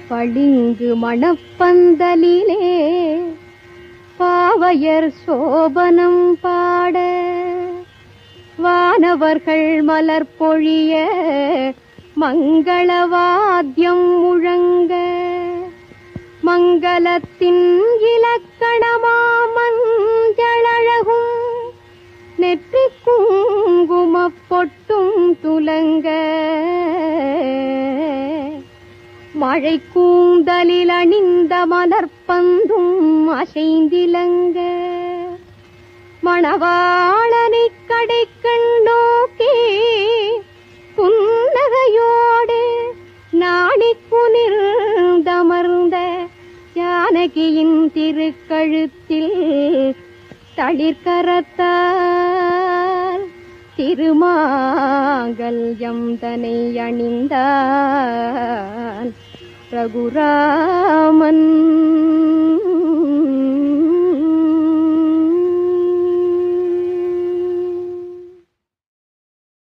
பளிங்கு மணப்பந்தலிலே பாவையர் சோபனம் பாட வானவர்கள் மலர் பொழிய மங்களவாத்தியம் முழங்க மங்களத்தின் இலக்கணமாமஞ்சழகும் நெற்றி குங்குமப் பொட்டும் துலங்க மழை கூந்தலில் அணிந்த மலர்பந்தும் அசைந்திலங்க மணவாளனை கடைக்கண் நோக்கி புன்னகையோடு நாணி குனிர்ந்தமர்ந்த ஜானகியின் திருக்கழுத்தில் தளிர்கரத்தால் திருமாங்கல்யம் தனை அணிந்தான் ரகுராமன்